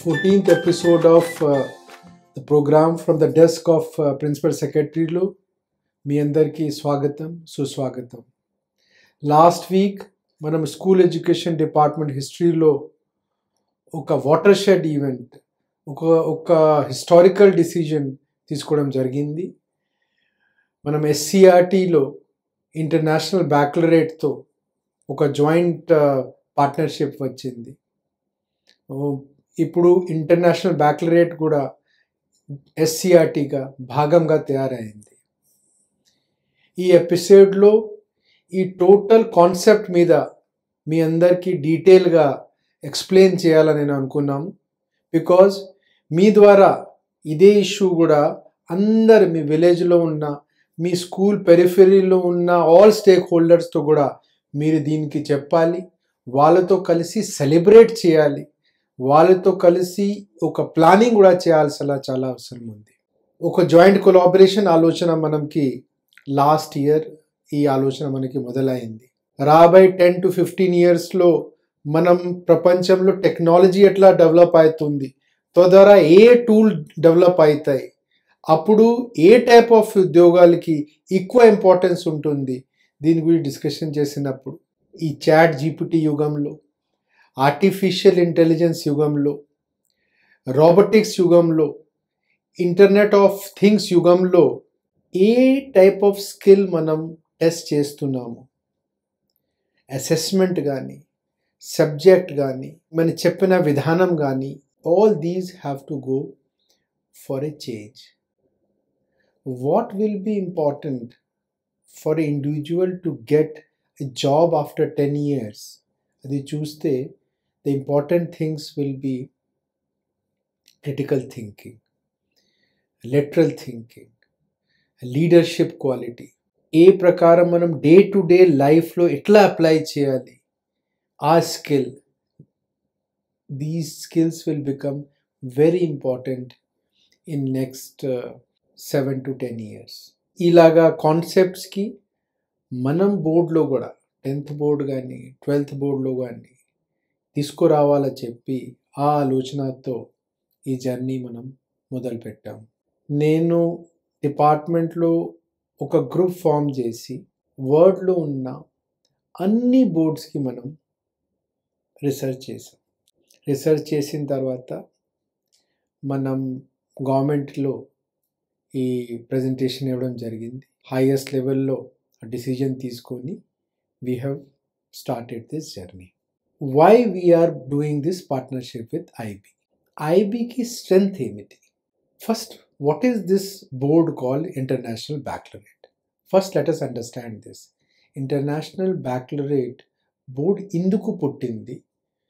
14th episode of uh, the program from the desk of uh, Principal Secretary లో మీ అందరికీ స్వాగతం సుస్వాగతం last week మనం స్కూల్ ఎడ్యుకేషన్ డిపార్ట్మెంట్ హిస్టరీలో ఒక వాటర్ షెడ్ ఈవెంట్ ఒక ఒక హిస్టారికల్ డిసిజన్ తీసుకోవడం జరిగింది మనం ఎస్సీఆర్టీలో ఇంటర్నేషనల్ బ్యాక్లరేట్తో ఒక జాయింట్ పార్ట్నర్షిప్ వచ్చింది ఇప్పుడు ఇంటర్నేషనల్ బ్యాక్లరేట్ కూడా ఎస్సీఆర్టీగా భాగంగా తయారైంది ఈ ఎపిసోడ్లో ఈ టోటల్ కాన్సెప్ట్ మీద మీ అందరికీ డీటెయిల్గా ఎక్స్ప్లెయిన్ చేయాలని నేను అనుకున్నాము బికాజ్ మీ ద్వారా ఇదే ఇష్యూ కూడా అందరు మీ విలేజ్లో ఉన్న మీ స్కూల్ పెరిఫెరీలో ఉన్న ఆల్ స్టేక్ హోల్డర్స్తో కూడా మీరు దీనికి చెప్పాలి వాళ్ళతో కలిసి సెలబ్రేట్ చేయాలి వాళ్ళతో కలిసి ఒక ప్లానింగ్ కూడా చేయాల్సిన చాలా అవసరం ఉంది ఒక జాయింట్ కొలాబరేషన్ ఆలోచన మనకి లాస్ట్ ఇయర్ ఈ ఆలోచన మనకి మొదలైంది రాబోయే టెన్ టు ఫిఫ్టీన్ ఇయర్స్లో మనం ప్రపంచంలో టెక్నాలజీ ఎట్లా డెవలప్ అవుతుంది తద్వారా ఏ టూల్ డెవలప్ అవుతాయి అప్పుడు ఏ టైప్ ఆఫ్ ఉద్యోగాలకి ఎక్కువ ఇంపార్టెన్స్ ఉంటుంది దీని గురించి డిస్కషన్ చేసినప్పుడు ఈ చాట్ జీపీటీ యుగంలో ఆర్టిఫిషియల్ ఇంటెలిజెన్స్ యుగంలో రోబోటిక్స్ యుగంలో ఇంటర్నెట్ ఆఫ్ థింగ్స్ యుగంలో ఏ టైప్ ఆఫ్ స్కిల్ మనం టెస్ట్ చేస్తున్నాము అసెస్మెంట్ కానీ సబ్జెక్ట్ కానీ మనం చెప్పిన విధానం కానీ all these have to go for a change what will be important for a individual to get a job after ten years అది చూస్తే the important things will be critical thinking lateral thinking leadership quality ఏ ప్రకారం మనం day to day లైఫ్లో ఎట్లా apply చేయాలి ఆ skill these skills will become very important in next seven to ten years ఇలాగా కాన్సెప్ట్స్కి మనం బోర్డులో కూడా టెన్త్ బోర్డు కానీ ట్వెల్త్ బోర్డులో కానీ తీసుకురావాలని చెప్పి ఆ ఆలోచనతో ఈ జర్నీ మనం మొదలుపెట్టాం నేను డిపార్ట్మెంట్లో ఒక గ్రూప్ ఫామ్ చేసి వర్డ్లో ఉన్న అన్ని బోర్డ్స్కి మనం రీసెర్చ్ చేసాం రీసెర్చ్ చేసిన తర్వాత మనం గవర్నమెంట్లో ఈ ప్రజెంటేషన్ ఇవ్వడం జరిగింది హైయెస్ట్ లెవెల్లో డిసిజన్ తీసుకొని we have started this journey why we are doing this partnership with IB ఐబీకి స్ట్రెంగ్త్ ఏమిటి first what is this board called International Baccalaureate? First, let us understand this. International Baccalaureate board ఇందుకు పుట్టింది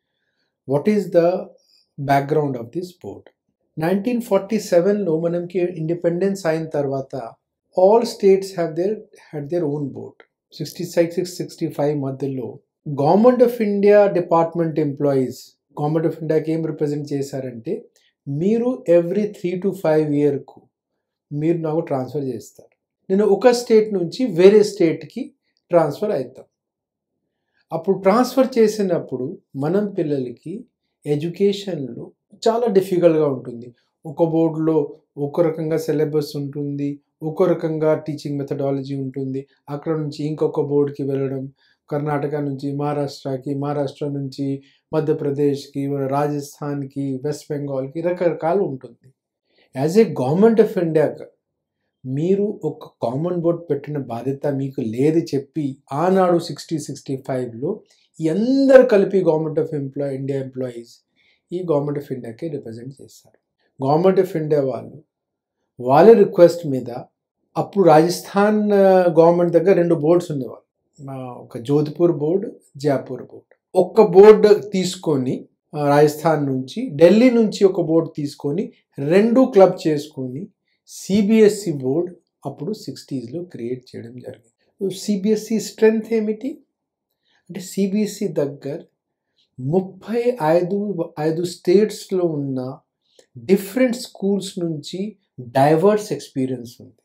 what is the background of this board nineteen forty సెవెన్లో మనకి independence అయిన తర్వాత all states have their had their own board sixty six six sixty five మధ్యలో government of India department employees government of ఇండియాకి ఏం represent చేశారంటే మీరు every three to five ఇయర్కు మీరు నాకు ట్రాన్స్ఫర్ చేస్తారు నేను ఒక స్టేట్ నుంచి వేరే స్టేట్కి ట్రాన్స్ఫర్ అవుతాం అప్పుడు ట్రాన్స్ఫర్ చేసినప్పుడు మనం పిల్లలకి ఎడ్యుకేషన్లో చాలా డిఫికల్ట్గా ఉంటుంది ఒక బోర్డులో ఒక రకంగా సిలబస్ ఉంటుంది ఒక రకంగా టీచింగ్ మెథడాలజీ ఉంటుంది అక్కడ నుంచి ఇంకొక బోర్డుకి వెళ్ళడం కర్ణాటక నుంచి మహారాష్ట్రకి మహారాష్ట్ర నుంచి మధ్యప్రదేశ్కి రాజస్థాన్కి వెస్ట్ బెంగాల్కి రకరకాలు ఉంటుంది యాజ్ ఏ గవర్నమెంట్ ఆఫ్ ఇండియాగా మీరు ఒక కామన్ బోర్డ్ పెట్టిన బాధ్యత మీకు లేదు చెప్పి ఆనాడు సిక్స్టీ సిక్స్టీ ఫైవ్లో అందరు కలిపి government of employ India employees ఈ గవర్నమెంట్ ఆఫ్ ఇండియాకి రిప్రజెంట్ చేస్తారు గవర్నమెంట్ ఆఫ్ ఇండియా వాళ్ళు వాళ్ళ రిక్వెస్ట్ మీద అప్పుడు రాజస్థాన్ గవర్నమెంట్ దగ్గర రెండు బోర్డ్స్ ఉండేవాళ్ళు ఒక జోధ్పూర్ బోర్డు జైపూర్ బోర్డు ఒక్క బోర్డు తీసుకొని రాజస్థాన్ నుంచి ఢిల్లీ నుంచి ఒక బోర్డు తీసుకొని రెండు క్లబ్ చేసుకొని సిబిఎస్సి బోర్డ్ అప్పుడు సిక్స్టీస్లో క్రియేట్ చేయడం జరిగింది సిబిఎస్సి స్ట్రెంగ్త్ ఏమిటి అంటే సిబిఎస్సి దగ్గర ముప్పై ఐదు ఐదు స్టేట్స్లో ఉన్న డిఫరెంట్ స్కూల్స్ నుంచి డైవర్స్ ఎక్స్పీరియన్స్ ఉంది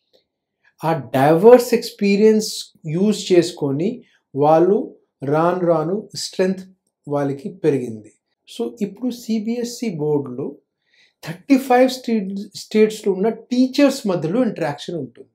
ఆ డైవర్స్ ఎక్స్పీరియన్స్ యూజ్ చేసుకొని వాళ్ళు రాను రాను స్ట్రెంగ్త్ వాళ్ళకి పెరిగింది సో ఇప్పుడు సిబిఎస్ఈ బోర్డులో థర్టీ ఫైవ్ స్టేట్ స్టేట్స్లో ఉన్న టీచర్స్ మధ్యలో ఇంటరాక్షన్ ఉంటుంది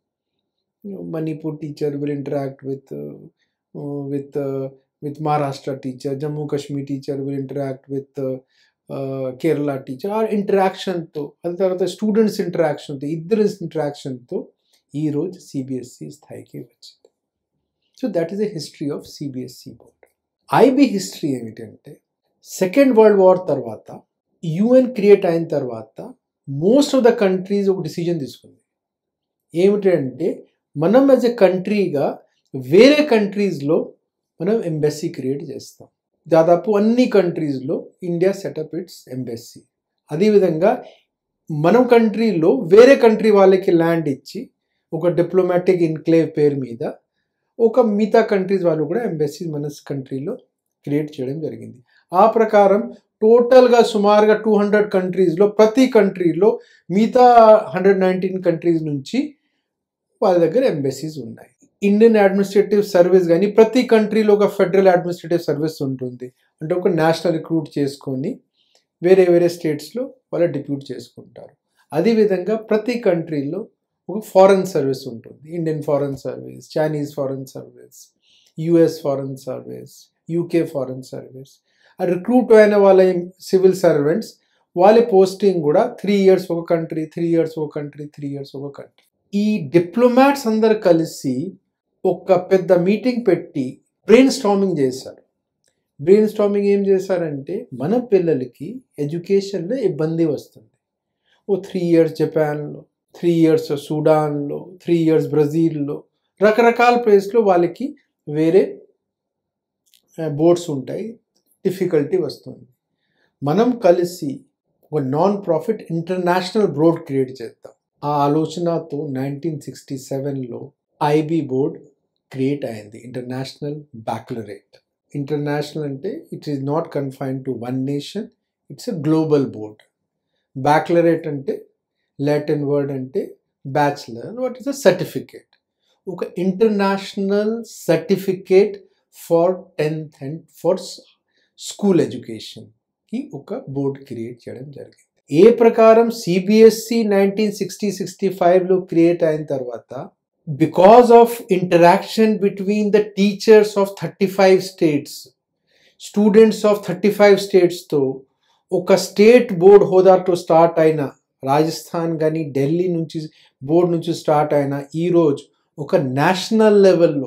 Manipur teacher will interact with with with Maharashtra teacher Jammu Kashmir teacher will interact with Kerala teacher ఆ ఇంటరాక్షన్తో అది తర్వాత స్టూడెంట్స్ ఇంటరాక్షన్తో ఇద్దరు ఇంటరాక్షన్తో ఈరోజు సిబిఎస్ఈ స్థాయికి వచ్చింది so that is the history of CBSE board IB history ఏమిటంటే సెకండ్ వరల్డ్ వార్ తర్వాత యుఎన్ క్రియేట్ అయిన తర్వాత మోస్ట్ ఆఫ్ ద కంట్రీస్ ఒక డిసిజన్ తీసుకుంది ఏమిటంటే మనం యాజ్ ఎ కంట్రీగా వేరే కంట్రీస్లో మనం ఎంబెస్సీ క్రియేట్ చేస్తాం దాదాపు అన్ని కంట్రీస్లో ఇండియా సెటప్ ఇట్స్ ఎంబెస్సీ అదేవిధంగా మనం కంట్రీలో వేరే కంట్రీ వాళ్ళకి ల్యాండ్ ఇచ్చి ఒక డిప్లొమాటిక్ ఇన్క్లేవ్ పేరు మీద ఒక మిగతా కంట్రీస్ వాళ్ళు కూడా ఎంబెస్సీ మన కంట్రీలో క్రియేట్ చేయడం జరిగింది ఆ ప్రకారం టోటల్గా సుమారుగా టూ హండ్రెడ్ కంట్రీస్లో ప్రతి కంట్రీలో మిగతా హండ్రెడ్ నైన్టీన్ కంట్రీస్ నుంచి వాళ్ళ దగ్గర ఎంబెసీస్ ఉన్నాయి ఇండియన్ అడ్మినిస్ట్రేటివ్ సర్వీస్ కానీ ప్రతి కంట్రీలో ఒక ఫెడరల్ అడ్మినిస్ట్రేటివ్ సర్వీస్ ఉంటుంది అంటే ఒక నేషనల్ రిక్రూట్ చేసుకొని వేరే వేరే స్టేట్స్లో వాళ్ళు డిప్యూట్ చేసుకుంటారు అదేవిధంగా ప్రతి కంట్రీలో ఒక ఫారెన్ సర్వీస్ ఉంటుంది Indian foreign service Chinese foreign service US foreign service UK foreign service ఆ రిక్రూట్ అయిన వాళ్ళ సివిల్ సర్వెంట్స్ వాళ్ళ పోస్టింగ్ కూడా త్రీ ఇయర్స్ ఒక కంట్రీ త్రీ ఇయర్స్ ఒక కంట్రీ త్రీ ఇయర్స్ ఒక కంట్రీ ఈ డిప్లొమాట్స్ అందరు కలిసి ఒక పెద్ద మీటింగ్ పెట్టి బ్రెయిన్ స్టామింగ్ చేశారు బ్రెయిన్ స్టామింగ్ ఏం చేశారంటే మన పిల్లలకి ఎడ్యుకేషన్లో ఇబ్బంది వస్తుంది ఓ త్రీ ఇయర్స్ జపాన్లో త్రీ ఇయర్స్ సూడాన్లో త్రీ ఇయర్స్ బ్రెజిల్లో రకరకాల ప్లేస్లో వాళ్ళకి వేరే బోర్డ్స్ ఉంటాయి డిఫికల్టీ వస్తుంది మనం కలిసి ఒక non profit international board create చేద్దాం ఆ ఆలోచనతో నైన్టీన్ సిక్స్టీ సెవెన్లో ఐబీ బోర్డ్ క్రియేట్ అయింది ఇంటర్నేషనల్ బ్యాక్లరేట్ ఇంటర్నేషనల్ అంటే it is not confine to one nation it's a global board baccalaureate అంటే లాటిన్ వర్డ్ అంటే bachelor what is a certificate ఒక international certificate for tenth and for school ఎడ్యుకేషన్కి ఒక board create చేయడం జరిగింది ఏ ప్రకారం సిబిఎస్సి నైన్టీన్ సిక్స్టీ సిక్స్టీ ఫైవ్లో క్రియేట్ అయిన తర్వాత because of interaction between the teachers of thirty five states students of thirty five స్టేట్స్తో ఒక స్టేట్ బోర్డ్ హోదాతో స్టార్ట్ అయిన రాజస్థాన్ కానీ ఢిల్లీ నుంచి బోర్డు నుంచి స్టార్ట్ అయిన ఈరోజు ఒక నేషనల్ లెవెల్లో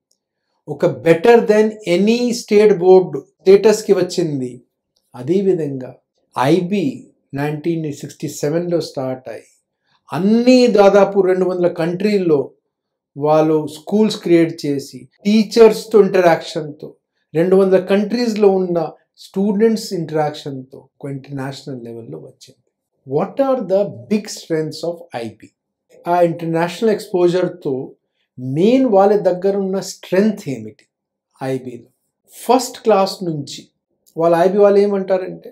ఒక better than any state board స్టేటస్కి వచ్చింది అదేవిధంగా ఐబీ నైన్టీన్ సిక్స్టీ సెవెన్లో స్టార్ట్ అయ్యి అన్ని దాదాపు రెండు వందల కంట్రీల్లో వాళ్ళు స్కూల్స్ క్రియేట్ చేసి టీచర్స్తో ఇంటరాక్షన్తో రెండు వందల కంట్రీస్లో ఉన్న స్టూడెంట్స్ ఇంటరాక్షన్తో ఒక ఇంటర్నేషనల్ లెవెల్లో వచ్చింది what are the big strengths of IB ఆ ఇంటర్నేషనల్ ఎక్స్పోజర్తో మెయిన్ వాళ్ళ దగ్గర ఉన్న స్ట్రెంగ్త్ ఏమిటి ఐబీలో ఫస్ట్ క్లాస్ నుంచి వాళ్ళ ఐబీ వాళ్ళు ఏమంటారంటే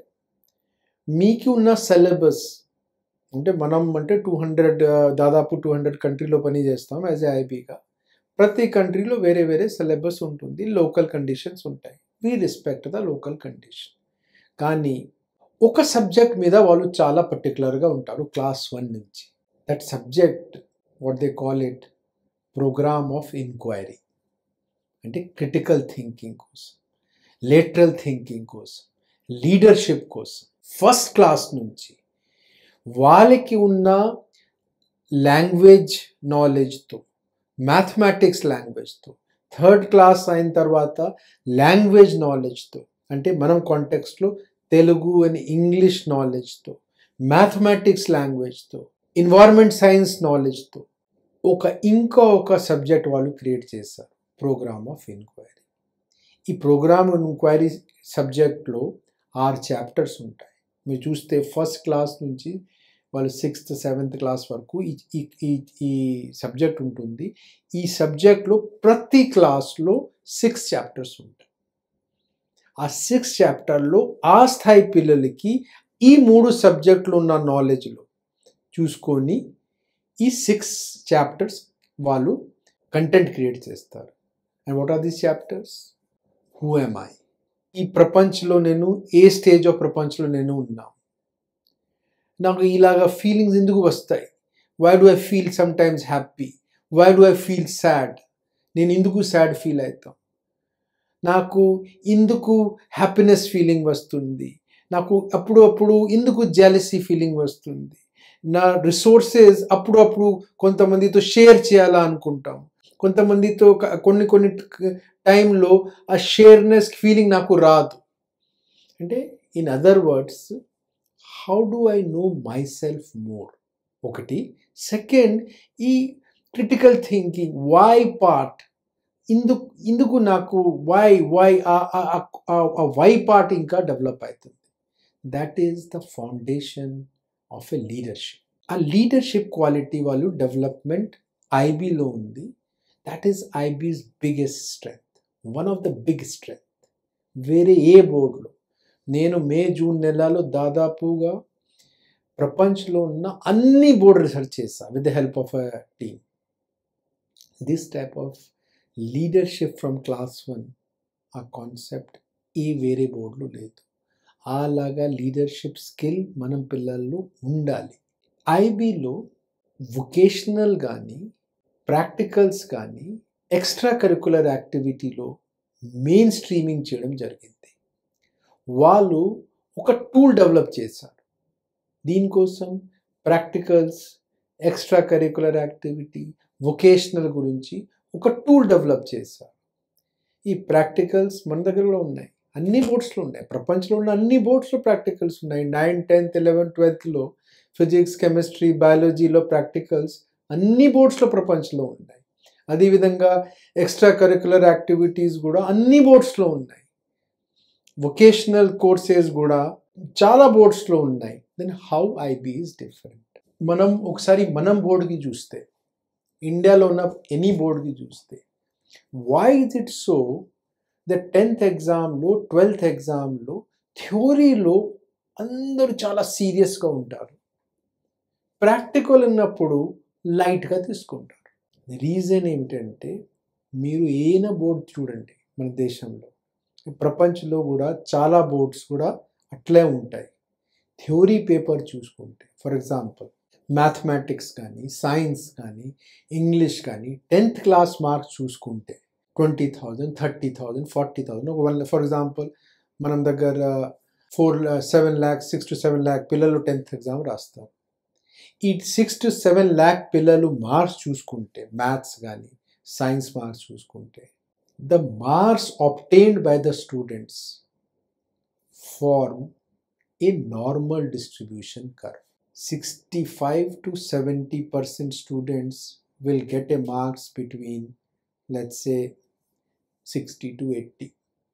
మీకు ఉన్న సిలబస్ అంటే మనం అంటే టూ హండ్రెడ్ దాదాపు టూ హండ్రెడ్ కంట్రీలో పని చేస్తాం యాజ్ ఏ ఐబీగా ప్రతి కంట్రీలో వేరే వేరే సిలబస్ ఉంటుంది లోకల్ కండిషన్స్ ఉంటాయి we respect the local condition కానీ ఒక సబ్జెక్ట్ మీద వాళ్ళు చాలా పర్టికులర్గా ఉంటారు క్లాస్ వన్ నుంచి that subject what they call it programme of inquiry అంటే క్రిటికల్ థింకింగ్ కోసం లేటరల్ థింకింగ్ కోసం లీడర్షిప్ కోసం ఫస్ట్ క్లాస్ నుంచి వాళ్ళకి ఉన్న లాంగ్వేజ్ నాలెడ్జ్తో మ్యాథమెటిక్స్ లాంగ్వేజ్తో థర్డ్ క్లాస్ అయిన తర్వాత లాంగ్వేజ్ నాలెడ్జ్తో అంటే మనం కాంటెక్స్ట్లో తెలుగు అండ్ ఇంగ్లీష్ నాలెడ్జ్తో మ్యాథమెటిక్స్ లాంగ్వేజ్తో ఎన్వైర్మెంట్ సైన్స్ నాలెడ్జ్తో ఒక ఇంకా ఒక సబ్జెక్ట్ వాళ్ళు క్రియేట్ చేశారు ప్రోగ్రామ్ ఆఫ్ ఎంక్వైరీ ఈ ప్రోగ్రామ్ ఎంక్వైరీ సబ్జెక్ట్లో ఆరు చాప్టర్స్ ఉంటాయి మీరు చూస్తే ఫస్ట్ క్లాస్ నుంచి వాళ్ళు సిక్స్త్ సెవెంత్ క్లాస్ వరకు ఈ ఈ ఈ సబ్జెక్ట్ ఉంటుంది ఈ సబ్జెక్ట్లో ప్రతి క్లాస్లో సిక్స్ చాప్టర్స్ ఉంటాయి ఆ సిక్స్ చాప్టర్లో ఆ స్థాయి పిల్లలకి ఈ మూడు సబ్జెక్టులు ఉన్న నాలెడ్జ్లో చూసుకొని ఈ సిక్స్ చాప్టర్స్ వాళ్ళు కంటెంట్ క్రియేట్ చేస్తారు and what are these chapters who am I ఈ ప్రపంచంలో నేను ఏ స్టేజ్ ఆఫ్ ప్రపంచంలో నేను ఉన్నా నాకు ఇలాగా ఫీలింగ్స్ ఎందుకు వస్తాయి why do I feel sometimes happy why do I feel sad నేను ఎందుకు సాడ్ ఫీల్ అవుతాం నాకు ఎందుకు హ్యాపీనెస్ ఫీలింగ్ వస్తుంది నాకు అప్పుడు అప్పుడు ఎందుకు జెలసీ ఫీలింగ్ వస్తుంది నా రిసోర్సెస్ అప్పుడప్పుడు కొంతమందితో షేర్ చేయాలా అనుకుంటాం కొంతమందితో క- కొన్ని కొన్ని టైంలో ఆ షేర్నెస్ ఫీలింగ్ నాకు రాదు అంటే in other words how do I know myself more ఒకటి సెకండ్ ఈ క్రిటికల్ థింకింగ్ వై పార్ట్ ఇందుకు ఇందుకు నాకు why why uh why part ఇంకా డెవలప్ అవుతుంది that is the foundation of a leadership uh leadership quality వాళ్ళు development ఐబీలో ఉంది that is IB's biggest strength one of the big strength వేరే ఏ బోర్డులో నేను మే జూన్ నెలలో దాదాపుగా ప్రపంచంలో ఉన్న అన్ని బోర్డు రీసెర్చ్ చేశా with the help of a team this type of leadership from class one ఆ కాన్సెప్ట్ ఏ వేరే బోర్డులో లేదు అలాగా లీడర్షిప్ స్కిల్ మనం పిల్లల్లో ఉండాలి ఐబీలో వొకేషనల్ కానీ ప్రాక్టికల్స్ కానీ ఎక్స్ట్రా కరికులర్ యాక్టివిటీలో మెయిన్ స్ట్రీమింగ్ చేయడం జరిగింది వాళ్ళు ఒక టూల్ డెవలప్ చేశారు దీనికోసం practicals extracurricular activity vocational గురించి ఒక టూల్ డెవలప్ చేశారు ఈ ప్రాక్టికల్స్ మన దగ్గర కూడా ఉన్నాయి అన్ని బోర్డ్స్లో ఉన్నాయి ప్రపంచంలో ఉన్న అన్ని బోర్డ్స్లో ప్రాక్టికల్స్ ఉన్నాయి నైన్ టెన్త్ లెవెన్త్ ట్వెల్త్లో ఫిజిక్స్ కెమిస్ట్రీ బయాలజీలో ప్రాక్టికల్స్ అన్ని బోర్డ్స్లో ప్రపంచంలో ఉన్నాయి అదేవిధంగా ఎక్స్ట్రా కరికులర్ యాక్టివిటీస్ కూడా అన్ని బోర్డ్స్లో ఉన్నాయి వొకేషనల్ కోర్సెస్ కూడా చాలా బోర్డ్స్లో ఉన్నాయి then how IB is different మనం ఒకసారి మనం బోర్డుకి చూస్తే ఇండియాలో ఉన్న ఎనీ బోర్డుకి చూస్తే why is it so the tenth ఎగ్జామ్లో ట్వెల్త్ ఎగ్జామ్లో థియోరీలో అందరూ చాలా సీరియస్గా ఉంటారు ప్రాక్టికల్ ఉన్నప్పుడు లైట్గా తీసుకుంటారు రీజన్ ఏమిటంటే మీరు ఏనా బోర్డు చూడండి మన దేశంలో ప్రపంచంలో కూడా చాలా బోర్డ్స్ కూడా అట్లే ఉంటాయి థియోరీ పేపర్ చూసుకుంటే ఫర్ ఎగ్జాంపుల్ మ్యాథమెటిక్స్ కానీ సైన్స్ కానీ ఇంగ్లీష్ కానీ టెన్త్ క్లాస్ మార్క్స్ చూసుకుంటే twenty thousand thirty thousand forty thousand ఒక వన్ ఫర్ ఎగ్జాంపుల్ మనం దగ్గర four seven lakh six to seven lakh పిల్లలు టెన్త్ ఎగ్జామ్ రాస్తారు ఈ సిక్స్ టు సెవెన్ ల్యాక్ పిల్లలు మార్క్స్ చూసుకుంటే మ్యాథ్స్ కానీ సైన్స్ మార్క్స్ చూసుకుంటే the marks obtained by the students form a normal distribution curve 65 to 70 percent students will get a marks between let's say 60 to 80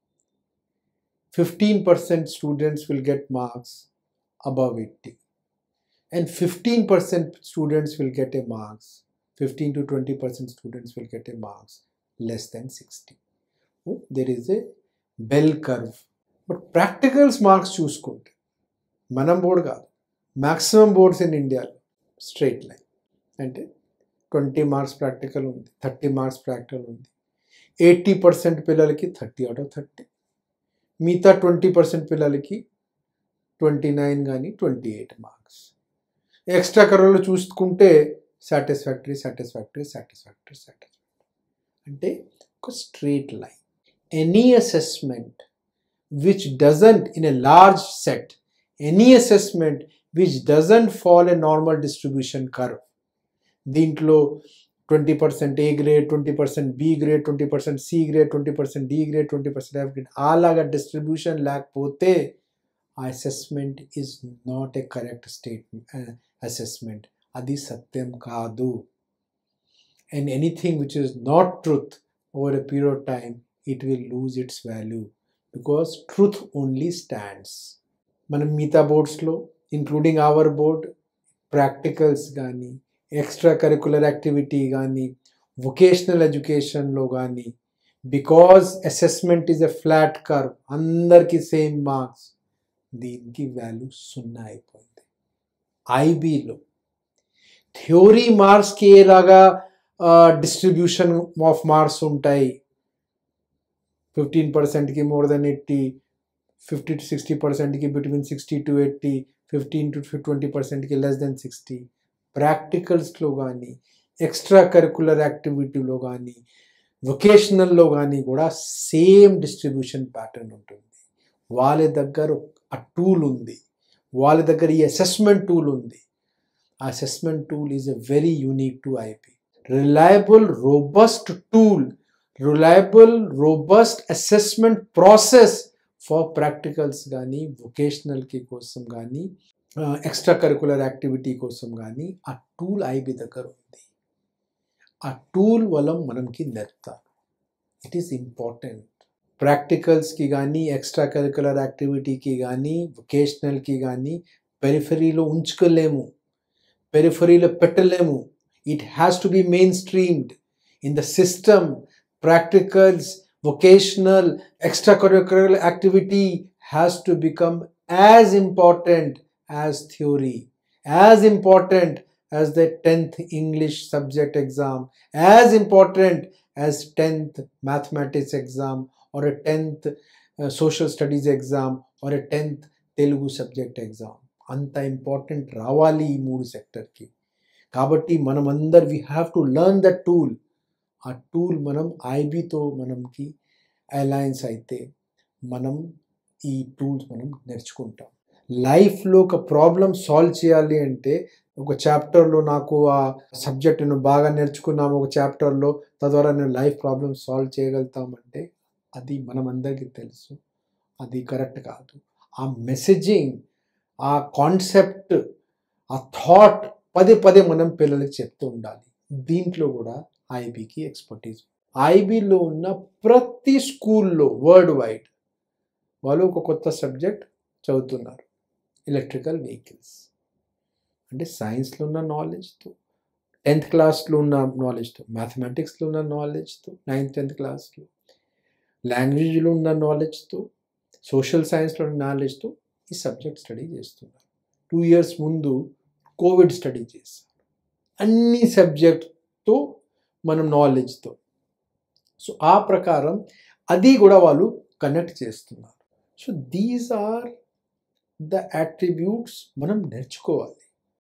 15 percent students will get marks above 80 and 15 percent students will get a marks 15 to 20 percent students will get a marks less than 60 Oh, there is a bell curve but practicals marks చూసుకుంటే మనం board కాదు maximum boards in ఇండియాలో straight line అంటే twenty marks practical ఉంది thirty marks practical ఉంది eighty percent పిల్లలకి thirty out of thirty మిగతా twenty percent పిల్లలకి ట్వంటీ నైన్ కానీ ట్వంటీ ఎయిట్ మార్క్స్ ఎక్స్ట్రా కరోలో చూసుకుంటే సాటిస్ఫాక్టరీ సాటిస్ఫాక్టరీ సాటిస్ఫాక్టరీ సాటిస్ఫాక్టరీ అంటే ఒక straight line any assessment which doesn't in a large set any assessment which doesn't fall a normal distribution curve దీంట్లో twenty percent A grade twenty percent B grade twenty percent C grade twenty percent D grade twenty percent F grade అలాగా distribution లేకపోతే ఆ assessment is not a correct statement assessment అది సత్యం కాదు and anything which is not truth over a period of time it will lose its value because truth only stands మనం మిగతా బోర్డ్స్లో including our board practicals కానీ extracurricular activity కానీ vocational ఎడ్యుకేషన్లో కానీ because assessment is a flat curve అందరికీ same marks దీనికి value సున్నా అయిపోయింది ఐబీలో థియోరీ మార్క్స్కి ఏలాగా డిస్ట్రిబ్యూషన్ ఆఫ్ మార్క్స్ ఉంటాయి ఫిఫ్టీన్ పర్సెంట్కి more than eighty fifty to sixty పర్సెంట్కి between sixty to eighty fifteen to twenty పర్సెంట్కి లెస్ దెన్ సిక్స్టీ ప్రాక్టికల్స్లో కానీ ఎక్స్ట్రా కరికులర్ యాక్టివిటీలో కానీ వొకేషనల్లో కానీ కూడా సేమ్ డిస్ట్రిబ్యూషన్ ప్యాటర్న్ ఉంటుంది వాళ్ళ దగ్గర ఆ టూల్ ఉంది వాళ్ళ దగ్గర ఈ అసెస్మెంట్ టూల్ ఉంది ఆ assessment tool is a very unique to IB reliable robust tool reliable robust assessment process for practicals కానీ వొకేషనల్కి కోసం కానీ ఎక్స్ట్రా కరికులర్ యాక్టివిటీ కోసం కానీ ఆ టూల్ ఐబీ దగ్గర ఉంది ఆ టూల్ వల్ల మనకి నేర్పుతారు ఇట్ ఈస్ ఇంపార్టెంట్ ప్రాక్టికల్స్కి కానీ ఎక్స్ట్రా కరికులర్ యాక్టివిటీకి కానీ వొకేషనల్కి కానీ పెరిఫరీలో ఉంచుకోలేము పెరిఫరీలో పెట్టలేము it has to be mainstreamed in the system practicals vocational extracurricular activity has to become as important as theory as important as the 10th english subject exam as important as 10th mathematics exam or a 10th uh, social studies exam or a 10th Telugu subject exam అంత important రావాలి ఈ మూడు సెక్టర్కి కాబట్టి మనమందరు we have to learn the tool ఆ tool మనం ఐబీతో మనకి అలయన్స్ అయితే మనం ఈ టూల్స్ మనం నేర్చుకుంటాం లైఫ్లో ఒక ప్రాబ్లం సాల్వ్ చేయాలి అంటే ఒక చాప్టర్లో నాకు ఆ సబ్జెక్ట్ నేను బాగా నేర్చుకున్నాము ఒక చాప్టర్లో తద్వారా నేను లైఫ్ ప్రాబ్లమ్ సాల్వ్ చేయగలుగుతామంటే అది మనం అందరికీ తెలుసు అది కరెక్ట్ కాదు ఆ మెసేజింగ్ ఆ కాన్సెప్ట్ ఆ థాట్ పదే పదే మనం పిల్లలకి చెప్తూ ఉండాలి దీంట్లో కూడా ఐబీకి ఎక్స్పర్టీస్ ఐబీలో ఉన్న ప్రతి స్కూల్లో వరల్డ్ వైడ్ వాళ్ళు ఒక కొత్త సబ్జెక్ట్ చదువుతున్నారు ఎలక్ట్రికల్ వెహికల్స్ అంటే సైన్స్లో ఉన్న నాలెడ్జ్తో టెన్త్ క్లాస్లో ఉన్న నాలెడ్జ్తో మ్యాథమెటిక్స్లో ఉన్న నాలెడ్జ్తో నైన్త్ టెన్త్ క్లాస్లో లాంగ్వేజ్లో ఉన్న నాలెడ్జ్తో సోషల్ సైన్స్లో ఉన్న నాలెడ్జ్తో ఈ సబ్జెక్ట్ స్టడీ చేస్తున్నారు టూ ఇయర్స్ ముందు కోవిడ్ స్టడీ చేశారు అన్ని సబ్జెక్ట్తో మనం నాలెడ్జ్తో సో ఆ ప్రకారం అది కూడా వాళ్ళు కనెక్ట్ చేస్తున్నారు so these are the attributes మనం నేర్చుకోవాలి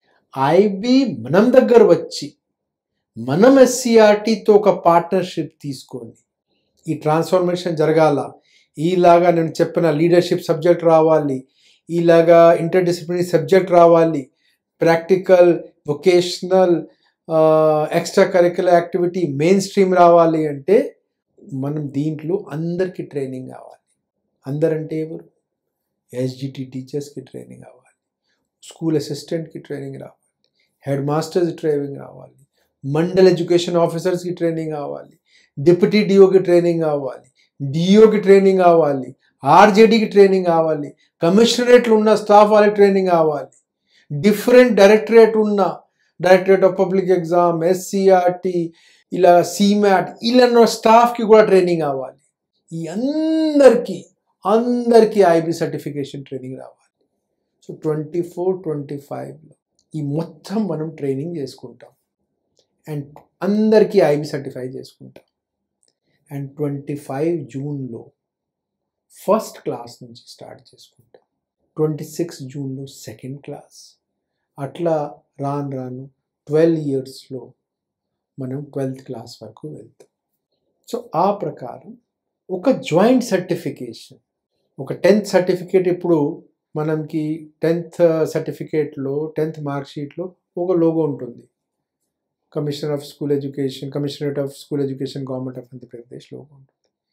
ఐబీ మనం దగ్గర వచ్చి మనం ఎస్సీఆర్టీతో ఒక పార్ట్నర్షిప్ తీసుకొని ఈ ట్రాన్స్ఫర్మేషన్ జరగాల ఈలాగా నేను చెప్పిన లీడర్షిప్ సబ్జెక్ట్ రావాలి ఈలాగా ఇంటర్ డిసిప్లినరీ సబ్జెక్ట్ రావాలి practical vocational extracurricular activity mainstream రావాలి అంటే మనం దీంట్లో అందరికీ ట్రైనింగ్ కావాలి అందరంటే ఎవరు ఎస్జిటి టీచర్స్కి ట్రైనింగ్ కావాలి స్కూల్ అసిస్టెంట్కి ట్రైనింగ్ రావాలి హెడ్ మాస్టర్స్ ట్రైనింగ్ రావాలి మండల్ ఎడ్యుకేషన్ ఆఫీసర్స్కి ట్రైనింగ్ కావాలి డిప్యూటీ డిఓకి ట్రైనింగ్ కావాలి డిఓకి ట్రైనింగ్ కావాలి ఆర్జేడీకి ట్రైనింగ్ కావాలి కమిషనరేట్లు ఉన్న స్టాఫ్ వాళ్ళకి ట్రైనింగ్ కావాలి డిఫరెంట్ డైరెక్టరేట్ ఉన్న directorate of public exam SCERT ఇలా సీమ్యాట్ ఇలా స్టాఫ్కి కూడా ట్రైనింగ్ కావాలి ఈ అందరికీ అందరికీ ఐబీ సర్టిఫికేషన్ ట్రైనింగ్ రావాలి సో ట్వంటీ ఫోర్ ట్వంటీ ఫైవ్లో ఈ మొత్తం మనం ట్రైనింగ్ చేసుకుంటాం అండ్ అందరికీ ఐబీ సర్టిఫై చేసుకుంటాం అండ్ ట్వంటీ ఫైవ్ జూన్లో ఫస్ట్ క్లాస్ నుంచి స్టార్ట్ చేసుకుంటాం ట్వంటీ సిక్స్ జూన్లో సెకండ్ క్లాస్ అట్లా రాను రాను ట్వెల్వ్ ఇయర్స్లో మనం ట్వెల్త్ క్లాస్ వరకు వెళ్తాం సో ఆ ప్రకారం ఒక జాయింట్ సర్టిఫికేషన్ ఒక టెన్త్ సర్టిఫికేట్ ఇప్పుడు మనకి టెన్త్ సర్టిఫికేట్లో టెన్త్ మార్క్ షీట్లో ఒక లోగో ఉంటుంది commissioner of school education commissionerate of school education government of Andhra Pradesh logo ఉంటుంది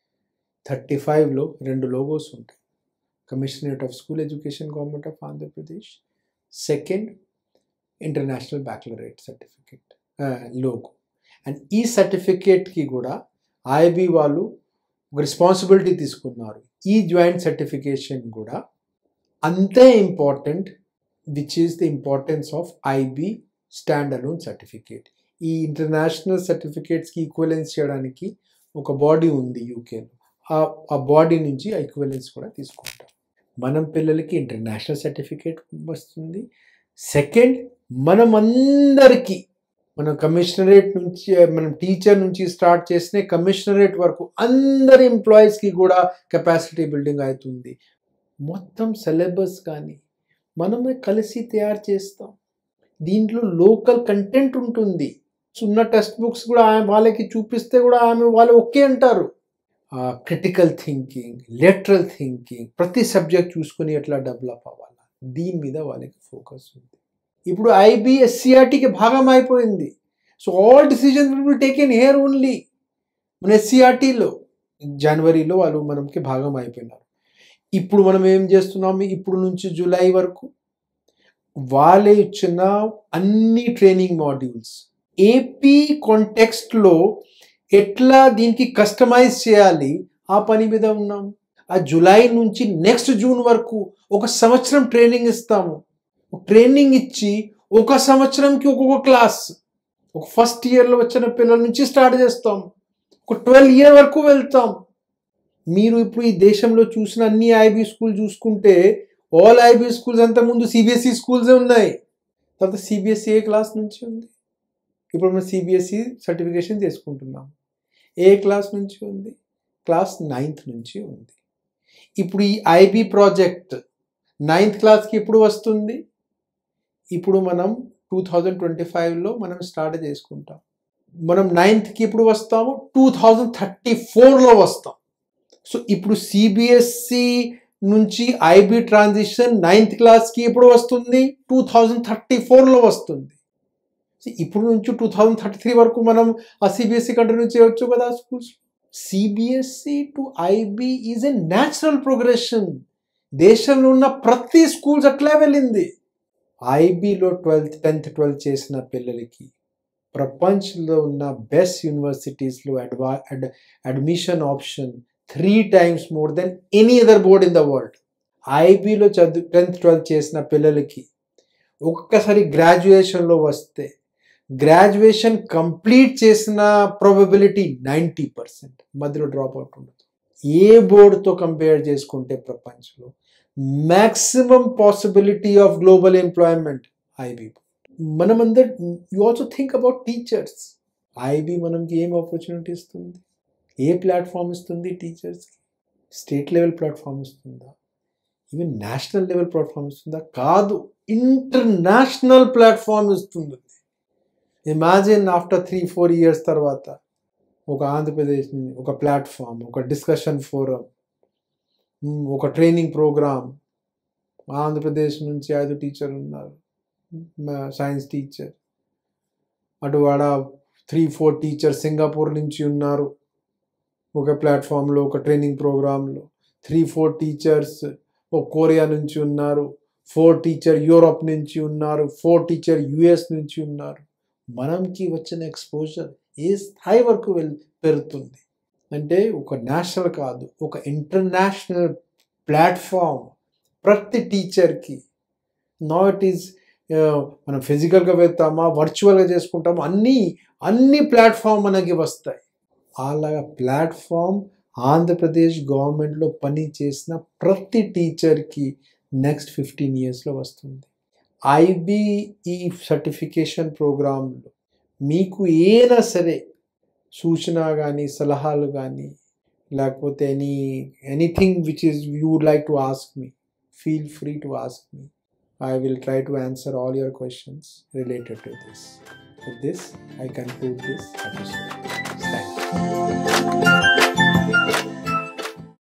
థర్టీ ఫైవ్లో రెండు లోగోస్ ఉంటాయి commissionerate of school education government of Andhra Pradesh second international baccalaureate certificate logo and ఈ సర్టిఫికేట్కి కూడా ఐబీ వాళ్ళు ఒక రెస్పాన్సిబిలిటీ తీసుకున్నారు ఈ జాయింట్ సర్టిఫికేషన్ కూడా అంతే important which is the importance of IB standalone certificate ఈ ఇంటర్నేషనల్ సర్టిఫికేట్స్కి ఈక్వలెన్స్ చేయడానికి ఒక బాడీ ఉంది యూకేలో ఆ బాడీ నుంచి ఆ ఈక్వలెన్స్ కూడా తీసుకుంటాం మనం పిల్లలకి ఇంటర్నేషనల్ సర్టిఫికేట్ వస్తుంది సెకండ్ మనమందరికీ మనం కమిషనరేట్ నుంచి మనం టీచర్ నుంచి స్టార్ట్ చేసిన కమిషనరేట్ వరకు అందరి ఎంప్లాయీస్కి కూడా కెపాసిటీ బిల్డింగ్ అవుతుంది మొత్తం సిలబస్ కానీ మనమే కలిసి తయారు చేస్తాం దీంట్లో లోకల్ కంటెంట్ ఉంటుంది ఉన్న టెక్స్ట్ బుక్స్ కూడా ఆమె వాళ్ళకి చూపిస్తే కూడా ఆమె వాళ్ళు ఓకే అంటారు క్రిటికల్ థింకింగ్ లెటరల్ థింకింగ్ ప్రతి సబ్జెక్ట్ చూసుకొని ఎట్లా డెవలప్ అవ్వాలి దీని మీద వాళ్ళకి ఫోకస్ ఉంది ఇప్పుడు ఐబీ ఎస్సీఆర్టీకి భాగం అయిపోయింది so all decision will taken here only మన ఎస్సీఆర్టీలో జనవరిలో వాళ్ళు మనకి భాగం అయిపోయినారు ఇప్పుడు మనం ఏం చేస్తున్నాం ఇప్పుడు నుంచి జూలై వరకు వాళ్ళే ఇచ్చిన అన్ని ట్రైనింగ్ మాడ్యూల్స్ ఏపీ కాంటెక్స్ట్లో ఎట్లా దీనికి కస్టమైజ్ చేయాలి ఆ పని మీద ఉన్నాం ఆ జూలై నుంచి నెక్స్ట్ జూన్ వరకు ఒక సంవత్సరం ట్రైనింగ్ ఇస్తాము ట్రైనింగ్ ఇచ్చి ఒక సంవత్సరంకి ఒక్కొక్క క్లాస్ ఒక ఫస్ట్ ఇయర్లో వచ్చిన పిల్లల నుంచి స్టార్ట్ చేస్తాం ఒక ట్వెల్వ్ ఇయర్ వరకు వెళ్తాం మీరు ఇప్పుడు ఈ దేశంలో చూసిన అన్ని ఐబీ స్కూల్ చూసుకుంటే ఆల్ ఐబీ స్కూల్స్ అంత ముందు సిబిఎస్ఈ స్కూల్సే ఉన్నాయి తర్వాత సిబిఎస్ఈ ఏ క్లాస్ నుంచి ఉంది ఇప్పుడు మనం సిబిఎస్ఈ సర్టిఫికేషన్ చేసుకుంటున్నాం ఏ క్లాస్ నుంచి ఉంది క్లాస్ నైన్త్ నుంచి ఉంది ఇప్పుడు ఈ ఐబీ ప్రాజెక్ట్ నైన్త్ క్లాస్కి ఎప్పుడు వస్తుంది ఇప్పుడు మనం టూ థౌజండ్ ట్వంటీ ఫైవ్లో మనం స్టార్ట్ చేసుకుంటాం మనం నైన్త్కి ఇప్పుడు వస్తాము టూ థౌజండ్ థర్టీ ఫోర్లో వస్తాం సో ఇప్పుడు సిబిఎస్సి నుంచి ఐబీ ట్రాన్సిషన్ నైన్త్ క్లాస్కి ఎప్పుడు వస్తుంది టూ థౌజండ్ థర్టీ ఫోర్లో వస్తుంది ఇప్పుడు నుంచి టూ థౌజండ్ థర్టీ త్రీ వరకు మనం ఆ సిబిఎస్సి కంటిన్యూ చేయవచ్చు కదా schools CBSE to IB is a natural progression దేశంలో ఉన్న ప్రతి స్కూల్స్ అట్లా వెళ్ళింది ఐబీలో ట్వెల్త్ టెన్త్ ట్వెల్త్ చేసిన పిల్లలకి ప్రపంచంలో ఉన్న బెస్ట్ యూనివర్సిటీస్లో అడ్వా అడ్ admission option three times more than any other board in the world ఐబీలో చదువు టెన్త్ ట్వెల్త్ చేసిన పిల్లలకి ఒక్కసారి గ్రాడ్యుయేషన్లో వస్తే గ్రాడ్యుయేషన్ కంప్లీట్ చేసిన ప్రాబబిలిటీ నైంటీ పర్సెంట్ మధ్యలో డ్రాప్ అవుట్ ఉండదు ఏ బోర్డుతో కంపేర్ చేసుకుంటే ప్రపంచంలో maximum possibility of global employment IB మనమందరు you also think about teachers IB మనకి ఏం ఆపర్చునిటీ ఇస్తుంది ఏ ప్లాట్ఫామ్ ఇస్తుంది టీచర్స్కి స్టేట్ లెవెల్ ప్లాట్ఫామ్ ఇస్తుందా ఈవెన్ నేషనల్ లెవెల్ ప్లాట్ఫామ్ ఇస్తుందా కాదు ఇంటర్నేషనల్ ప్లాట్ఫామ్ ఇస్తుంది imagine after three four years తర్వాత ఒక ఆంధ్రప్రదేశ్ ఒక ప్లాట్ఫామ్ ఒక డిస్కషన్ ఫోరం ఒక ట్రైనింగ్ ప్రోగ్రామ్ ఆంధ్రప్రదేశ్ నుంచి ఐదు టీచర్ ఉన్నారు సైన్స్ టీచర్ అటు వాడ త్రీ ఫోర్ టీచర్ సింగపూర్ నుంచి ఉన్నారు ఒక ప్లాట్ఫామ్లో ఒక ట్రైనింగ్ ప్రోగ్రాంలో త్రీ ఫోర్ టీచర్స్ ఒక కొరియా నుంచి ఉన్నారు ఫోర్ టీచర్ యూరోప్ నుంచి ఉన్నారు ఫోర్ టీచర్ యుఎస్ నుంచి ఉన్నారు మనంకి వచ్చిన ఎక్స్పోజర్ ఏ స్థాయి వరకు వెళ్ పెరుగుతుంది అంటే ఒక నేషనల్ కాదు ఒక ఇంటర్నేషనల్ ప్లాట్ఫామ్ ప్రతి టీచర్కి నాట్ ఈజ్ మనం ఫిజికల్గా వెళ్తామా వర్చువల్గా చేసుకుంటామా అన్నీ అన్ని ప్లాట్ఫామ్ మనకి వస్తాయి అలాగా ప్లాట్ఫామ్ ఆంధ్రప్రదేశ్ గవర్నమెంట్లో పని చేసిన ప్రతి టీచర్కి నెక్స్ట్ ఫిఫ్టీన్ ఇయర్స్లో వస్తుంది ఐబీఈ సర్టిఫికేషన్ ప్రోగ్రాంలో మీకు ఏనా సరే సూచన కానీ సలహాలు కానీ లేకపోతే any anything which is you would like to ask me feel free to ask me I will try to answer all your questions related to this. With this, I conclude this episode. Thank you.